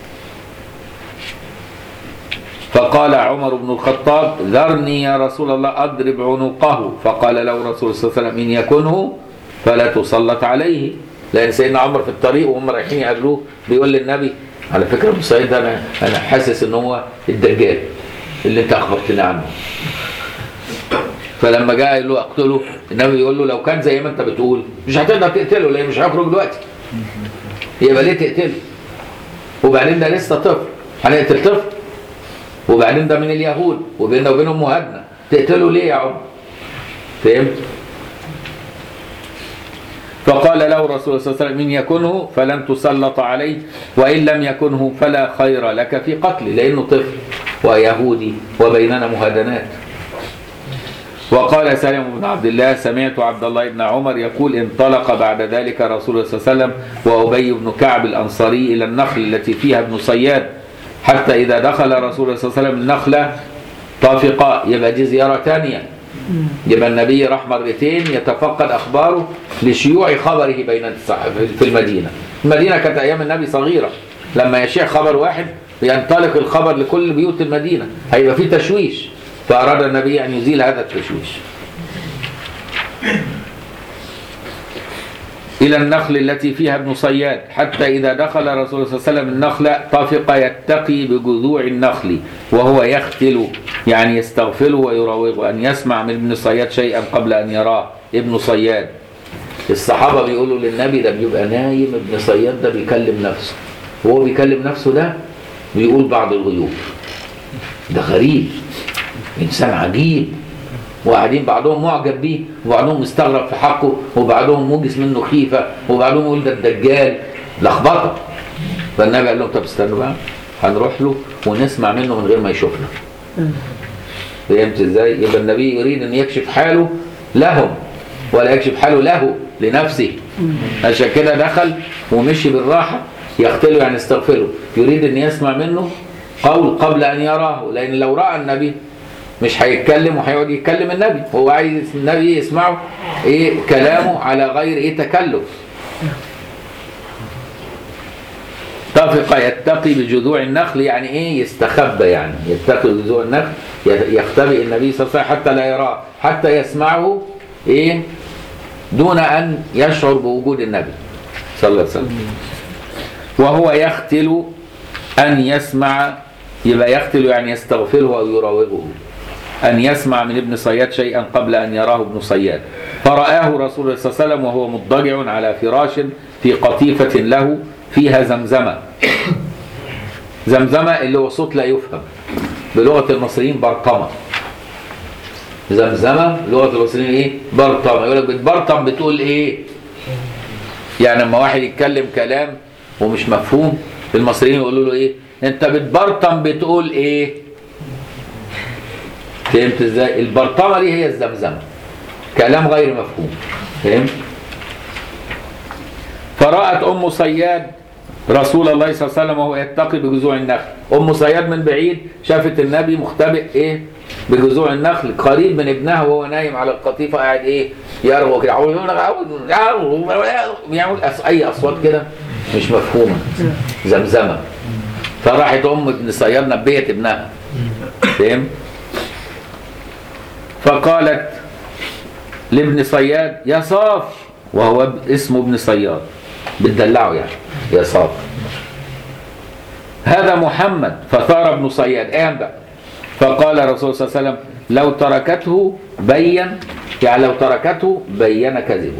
فقال عمر بن الخطاب ذرني يا رسول الله أضرب عنقه فقال له رسول صلى الله عليه وسلم إن يكنه فلا تسلط عليه لأن سيدنا عمر في الطريق وهم رايحين يقابلوه بيقول للنبي على فكرة ابو سعيد ده أنا أنا حاسس إن هو الدجال اللي أنت أخبرتني عنه فلما جاء يقول له اقتله النبي يقول له لو كان زي ما انت بتقول مش هتقدر تقتله لان مش هيخرج دلوقتي يبقى ليه تقتله وبعدين ده لسه طفل هنقتل طفل وبعدين ده من اليهود وبيننا وبينهم مهادنه تقتله ليه يا عمر فهمت فقال له رسول الله صلى الله عليه وسلم إن يكنه فلن تسلط عليه وإن لم يكنه فلا خير لك في قتله لأنه طفل ويهودي وبيننا مهادنات وقال سالم بن عبد الله سمعت عبد الله بن عمر يقول انطلق بعد ذلك رسول الله صلى الله عليه وسلم وأبي بن كعب الأنصاري إلى النخل التي فيها ابن صياد حتى إذا دخل رسول الله صلى الله عليه وسلم النخلة طافقا يبقى دي زيارة ثانية يبقى النبي راح مرتين يتفقد أخباره لشيوع خبره بين الصحابة في المدينة المدينة كانت أيام النبي صغيرة لما يشيع خبر واحد ينطلق الخبر لكل بيوت المدينة هيبقى في تشويش فأراد النبي أن يزيل هذا التشويش إلى النخل التي فيها ابن صياد حتى إذا دخل رسول الله صلى الله عليه وسلم النخل طفق يتقي بجذوع النخل وهو يختل يعني يستغفله ويراوغه أن يسمع من ابن صياد شيئا قبل أن يراه ابن صياد الصحابة بيقولوا للنبي ده بيبقى نايم ابن صياد ده بيكلم نفسه وهو بيكلم نفسه ده بيقول بعض الغيوب ده غريب إنسان عجيب وقاعدين بعضهم معجب بيه وبعضهم مستغرب في حقه وبعضهم موجس منه خيفة وبعضهم يقول ده الدجال لخبطه فالنبي قال لهم طب استنوا بقى هنروح له ونسمع منه من غير ما يشوفنا فهمت ازاي؟ يبقى النبي يريد ان يكشف حاله لهم ولا يكشف حاله له لنفسه عشان كده دخل ومشي بالراحة يقتله يعني يستغفره يريد أن يسمع منه قول قبل أن يراه لأن لو رأى النبي مش هيتكلم وهيقعد يتكلم النبي هو عايز النبي يسمعه ايه كلامه على غير ايه تكلف اتفق يتقي بجذوع النخل يعني ايه يستخبى يعني يتقي بجذوع النخل يختبئ النبي صلى الله عليه وسلم حتى لا يراه حتى يسمعه ايه دون ان يشعر بوجود النبي صلى الله عليه وسلم وهو يختل ان يسمع يبقى يختل يعني يستغفره او يراوغه أن يسمع من ابن صياد شيئا قبل أن يراه ابن صياد فرآه رسول الله صلى الله عليه وسلم وهو مضطجع على فراش في قطيفة له فيها زمزمة زمزمة اللي هو صوت لا يفهم بلغة المصريين برطمة زمزمة لغة المصريين ايه برطمة يقول لك بتبرطم بتقول ايه يعني لما واحد يتكلم كلام ومش مفهوم المصريين يقولوا له ايه انت بتبرطم بتقول ايه فهمت ازاي البرطمه دي هي الزمزمه كلام غير مفهوم فهمت فرأت أم صياد رسول الله صلى الله عليه وسلم وهو يتقي بجذوع النخل أم صياد من بعيد شافت النبي مختبئ إيه بجذوع النخل قريب من ابنها وهو نايم على القطيفة قاعد إيه يرغو كده بيعمل أي أصوات كده مش مفهومة زمزمة فراحت أم ابن صياد نبهت ابنها فهمت فقالت لابن صياد يا صاف وهو اسمه ابن صياد بتدلعه يعني يا صاف هذا محمد فثار ابن صياد قام بقى فقال الرسول صلى الله عليه وسلم لو تركته بين يعني لو تركته بين كذبه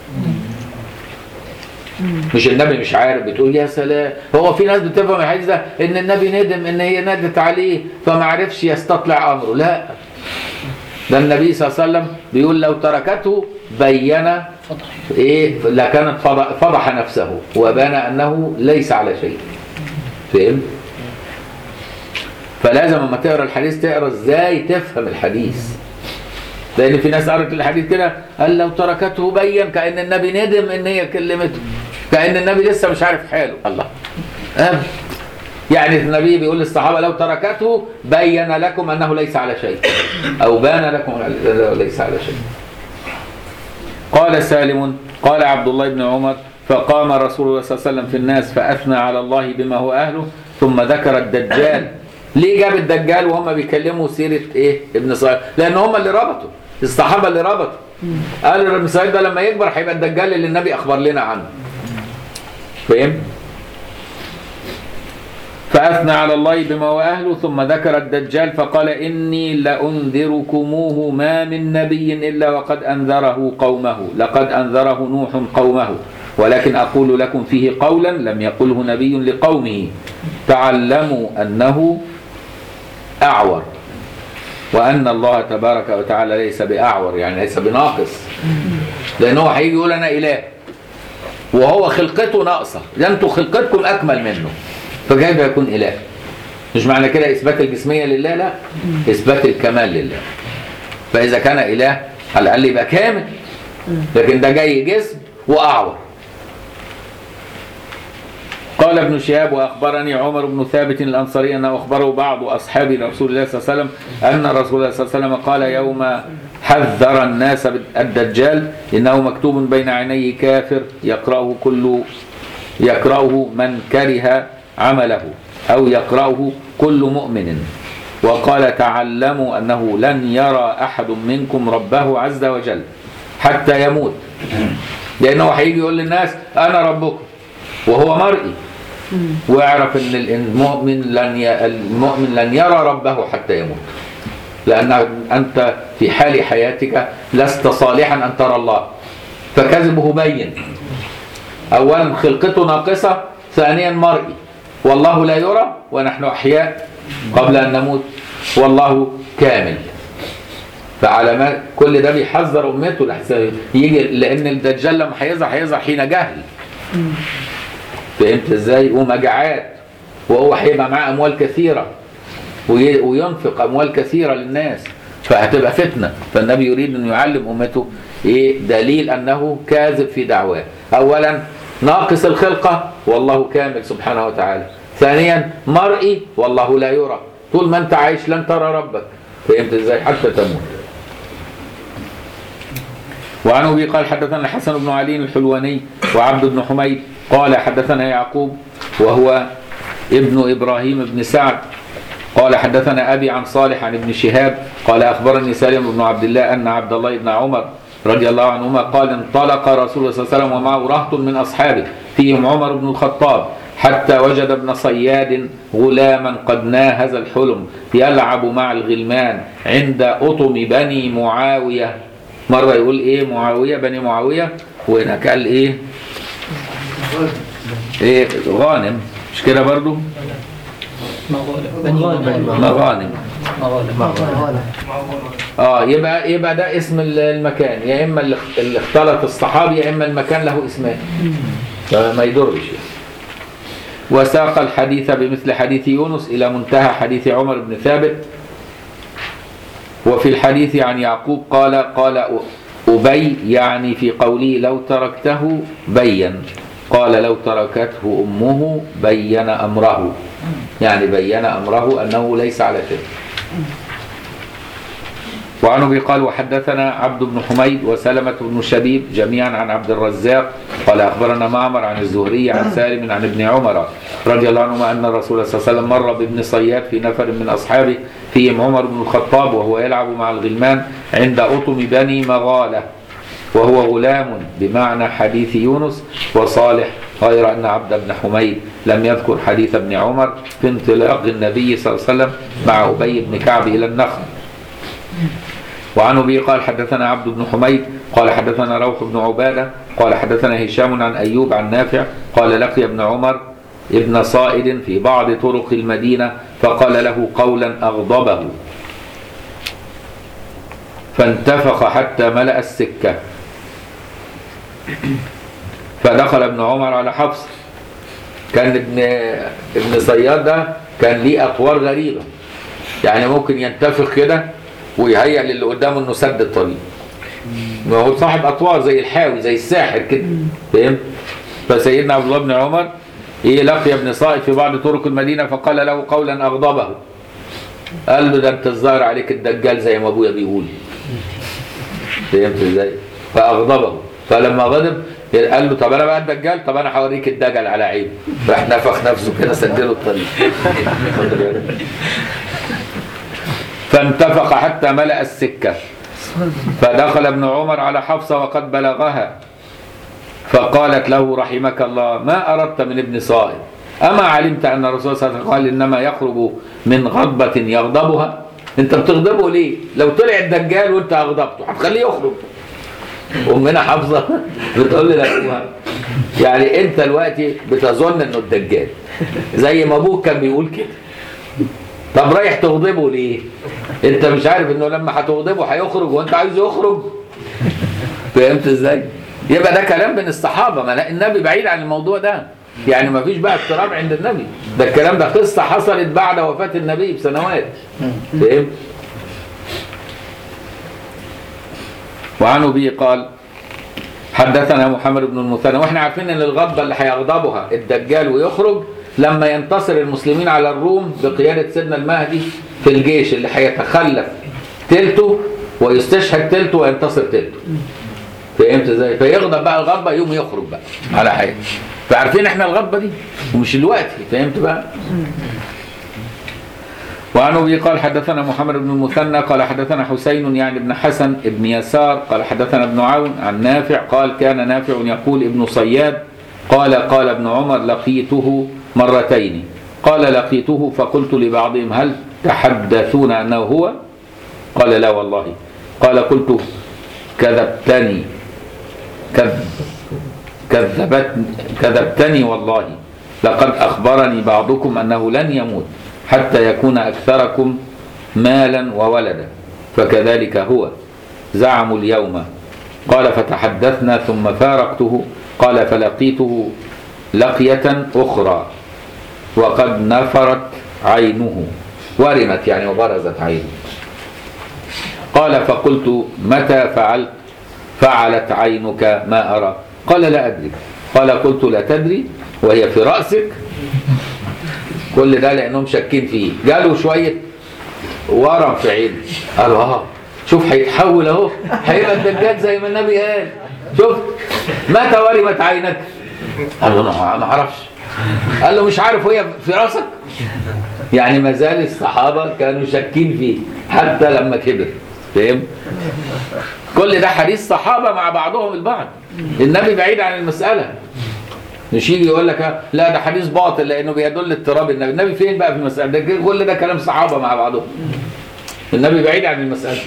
مش النبي مش عارف بتقول يا سلام هو في ناس بتفهم الحديث ده ان النبي ندم ان هي نادت عليه فما عرفش يستطلع امره لا ده النبي صلى الله عليه وسلم بيقول لو تركته بين ايه لكانت فضح, فضح نفسه وبان انه ليس على شيء فهم فلازم لما تقرا الحديث تقرا ازاي تفهم الحديث لان في ناس قرت الحديث كده قال لو تركته بين كان النبي ندم ان هي كلمته كان النبي لسه مش عارف حاله الله أه. يعني النبي بيقول للصحابة لو تركته بين لكم أنه ليس على شيء أو بان لكم أنه ليس على شيء قال سالم قال عبد الله بن عمر فقام رسول الله صلى الله عليه وسلم في الناس فأثنى على الله بما هو أهله ثم ذكر الدجال ليه جاب الدجال وهم بيكلموا سيرة إيه ابن صهيب لأن هم اللي ربطوا الصحابة اللي ربطوا قال ابن صهيب ده لما يكبر هيبقى الدجال اللي النبي أخبر لنا عنه فهمت فأثنى على الله بما هو أهله ثم ذكر الدجال فقال إني لأنذركموه ما من نبي إلا وقد أنذره قومه لقد أنذره نوح قومه ولكن أقول لكم فيه قولا لم يقله نبي لقومه تعلموا أنه أعور وأن الله تبارك وتعالى ليس بأعور يعني ليس بناقص لأنه هيجي يقول أنا إله وهو خلقته ناقصة ده أنتوا خلقتكم أكمل منه فكيف يكون إله مش معنى كده إثبات الجسمية لله لا إثبات الكمال لله فإذا كان إله على الأقل يبقى كامل لكن ده جاي جسم وأعور قال ابن شهاب واخبرني عمر بن ثابت الانصاري انه اخبره بعض اصحاب رسول الله صلى الله عليه وسلم ان رسول الله صلى الله عليه وسلم قال يوم حذر الناس الدجال انه مكتوب بين عينيه كافر يقراه كل يقراه من كره عمله او يقراه كل مؤمن وقال تعلموا انه لن يرى احد منكم ربه عز وجل حتى يموت لانه هيجي يقول للناس انا ربكم وهو مرئي واعرف ان المؤمن لن ي... المؤمن لن يرى ربه حتى يموت لان انت في حال حياتك لست صالحا ان ترى الله فكذبه بين اولا خلقته ناقصه ثانيا مرئي والله لا يرى ونحن احياء قبل ان نموت والله كامل فعلى ما كل ده بيحذر امته لحسن يجي لان الدجال لما هيظهر هيظهر حين جهل فهمت ازاي ومجاعات وهو هيبقى معاه اموال كثيره وينفق اموال كثيره للناس فهتبقى فتنه فالنبي يريد ان يعلم امته ايه دليل انه كاذب في دعواه اولا ناقص الخلقة والله كامل سبحانه وتعالى ثانيا مرئي والله لا يرى طول ما انت عايش لن ترى ربك فهمت ازاي حتى تموت وعن ابي قال حدثنا الحسن بن علي الحلواني وعبد بن حميد قال حدثنا يعقوب وهو ابن ابراهيم بن سعد قال حدثنا ابي عن صالح عن ابن شهاب قال اخبرني سالم بن عبد الله ان عبد الله بن عمر رضي الله عنهما قال انطلق رسول الله صلى الله عليه وسلم ومعه رهط من اصحابه فيهم عمر بن الخطاب حتى وجد ابن صياد غلاما قد ناهز الحلم يلعب مع الغلمان عند أطم بني معاوية مرة يقول إيه معاوية بني معاوية وهناك قال إيه إيه غانم مش كده برضو مغانم اه يبقى يبقى ده اسم المكان يا اما اللي اللي اختلط الصحابي يا اما المكان له اسمان فما يضرش يعني. وساق الحديث بمثل حديث يونس إلى منتهى حديث عمر بن ثابت وفي الحديث عن يعقوب قال قال أبي يعني في قوله لو تركته بين قال لو تركته أمه بين أمره يعني بين أمره أنه ليس على شيء وعن ابي قال وحدثنا عبد بن حميد وسلمة بن شبيب جميعا عن عبد الرزاق قال اخبرنا معمر عن الزهري عن سالم عن ابن عمر رضي الله عنهما ان الرسول صلى الله عليه وسلم مر بابن صياد في نفر من اصحابه فيهم عمر بن الخطاب وهو يلعب مع الغلمان عند اطم بني مغاله وهو غلام بمعنى حديث يونس وصالح غير أن عبد بن حميد لم يذكر حديث ابن عمر في انطلاق النبي صلى الله عليه وسلم مع أبي بن كعب إلى النخل وعن ابي قال حدثنا عبد بن حميد قال حدثنا روح بن عباده قال حدثنا هشام عن ايوب عن نافع قال لقي ابن عمر ابن صائد في بعض طرق المدينه فقال له قولا اغضبه فانتفخ حتى ملا السكه فدخل ابن عمر على حفص كان ابن ابن صياد ده كان ليه اطوار غريبه يعني ممكن ينتفخ كده ويهيئ للي قدامه انه سد الطريق ما هو صاحب اطوار زي الحاوي زي الساحر كده فهمت فسيدنا عبد الله بن عمر ايه لقي ابن صائد في بعض طرق المدينه فقال له قولا اغضبه قال له ده انت الظاهر عليك الدجال زي ما ابويا بيقول فهمت ازاي فاغضبه فلما غضب قال له طب انا بقى الدجال طب انا هوريك الدجل على عيب راح نفخ نفسه كده سدله الطريق فانتفخ حتى ملأ السكة فدخل ابن عمر على حفصة وقد بلغها فقالت له رحمك الله ما أردت من ابن صائب أما علمت أن الرسول صلى الله عليه وسلم قال إنما يخرج من غضبة يغضبها أنت بتغضبه ليه لو طلع الدجال وأنت أغضبته هتخليه يخرج أمنا حفصة بتقول لي لأخوها يعني أنت دلوقتي بتظن إنه الدجال زي ما أبوك كان بيقول كده طب رايح تغضبه ليه؟ انت مش عارف انه لما هتغضبه هيخرج وانت عايزه يخرج؟ فهمت ازاي؟ يبقى ده كلام من الصحابه ما لا النبي بعيد عن الموضوع ده يعني ما فيش بقى اضطراب عند النبي ده الكلام ده قصه حصلت بعد وفاه النبي بسنوات فهمت؟ وعن ابي قال حدثنا محمد بن المثنى واحنا عارفين ان الغضبه اللي هيغضبها الدجال ويخرج لما ينتصر المسلمين على الروم بقيادة سيدنا المهدي في الجيش اللي هيتخلف تلته ويستشهد تلته وينتصر تلته فهمت ازاي؟ فيغضب بقى الغضبة يوم يخرج بقى على حاجة فعارفين احنا الغضبة دي ومش الوقت فهمت بقى؟ وعن ابي قال حدثنا محمد بن المثنى قال حدثنا حسين يعني ابن حسن ابن يسار قال حدثنا ابن عون عن نافع قال كان نافع يقول ابن صياد قال قال ابن عمر لقيته مرتين قال لقيته فقلت لبعضهم هل تحدثون أنه هو قال لا والله قال قلت كذبتني كذب كذبت كذبتني والله لقد أخبرني بعضكم أنه لن يموت حتى يكون أكثركم مالا وولدا فكذلك هو زعموا اليوم قال فتحدثنا ثم فارقته قال فلقيته لقية أخرى وقد نفرت عينه ورمت يعني وبرزت عينه قال فقلت متى فعلت فعلت عينك ما أرى قال لا أدري قال قلت لا تدري وهي في رأسك كل ده لأنهم شاكين فيه جاله شوية ورم في عينه قالوا اه شوف هيتحول اهو هيبقى الدجال زي ما النبي قال شوف متى ورمت عينك قال له انا ما اعرفش قال له مش عارف وهي في راسك يعني ما زال الصحابه كانوا شاكين فيه حتى لما كبر فاهم كل ده حديث صحابه مع بعضهم البعض النبي بعيد عن المساله مش يجي يقول لك لا ده حديث باطل لانه بيدل اضطراب النبي النبي فين بقى في المساله ده كل ده كلام صحابه مع بعضهم النبي بعيد عن المساله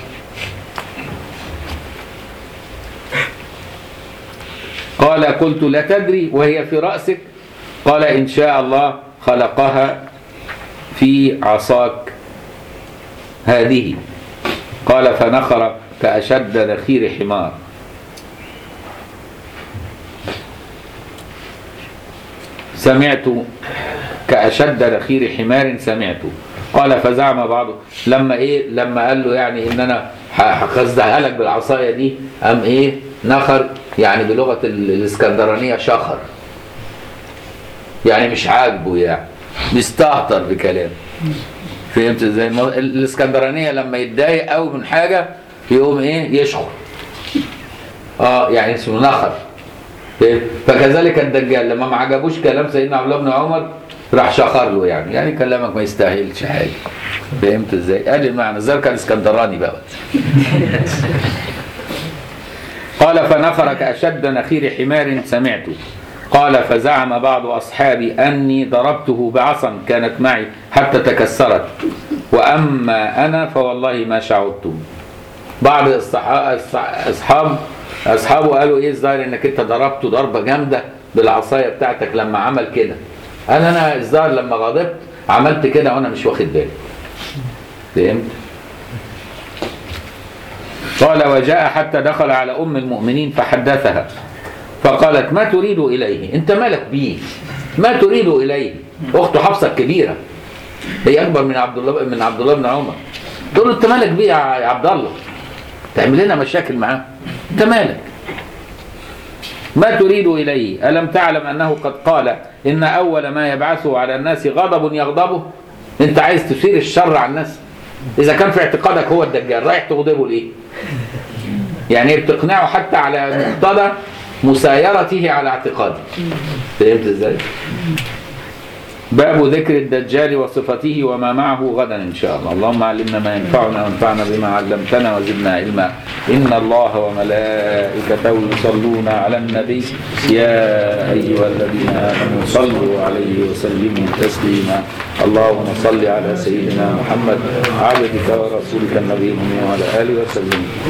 قال قلت لا تدري وهي في رأسك قال إن شاء الله خلقها في عصاك هذه قال فنخر كأشد نخير حمار سمعت كأشد نخير حمار سمعت قال فزعم بعضه لما ايه لما قال له يعني ان انا هخزها لك بالعصايه دي قام ايه نخر يعني بلغه ال- الاسكندرانيه شخر يعني مش عاجبه يعني بيستهتر بكلام فهمت ازاي الم- ال- الاسكندرانيه لما يتضايق قوي من حاجه يقوم ايه يشخر اه يعني اسمه نخر فاهم؟ فكذلك الدجال لما ما عجبوش كلام سيدنا عبد الله بن عمر راح شخر له يعني يعني كلامك ما يستاهلش حاجه فهمت ازاي؟ قال المعنى زي كان اسكندراني بقى قال فنخر كأشد نخير حمار سمعت قال فزعم بعض أصحابي أني ضربته بعصا كانت معي حتى تكسرت وأما أنا فوالله ما شعرت بعض الصح- الصح- أصحاب أصحابه قالوا إيه الظاهر إنك أنت ضربته ضربة جامدة بالعصاية بتاعتك لما عمل كده قال أنا الظاهر لما غضبت عملت كده وأنا مش واخد بالي فهمت؟ قال وجاء حتى دخل على أم المؤمنين فحدثها فقالت ما تريد إليه أنت مالك بيه ما تريد إليه أخته حفصة الكبيرة هي أكبر من عبد الله من عبد الله بن عمر تقول له أنت مالك بيه يا عبد الله تعمل لنا مشاكل معاه أنت مالك ما تريد إليه ألم تعلم أنه قد قال إن أول ما يبعثه على الناس غضب يغضبه أنت عايز تثير الشر على الناس إذا كان في اعتقادك هو الدجال رايح تغضبه ليه يعني بتقنعه حتى على مقتضى مسايرته على اعتقاده فهمت ازاي باب ذكر الدجال وصفته وما معه غدا ان شاء الله اللهم علمنا ما ينفعنا وانفعنا بما علمتنا وزدنا علما ان الله وملائكته يصلون على النبي يا ايها الذين امنوا صلوا عليه وسلموا تسليما اللهم صل على سيدنا محمد عبدك ورسولك النبي وعلى اله وسلم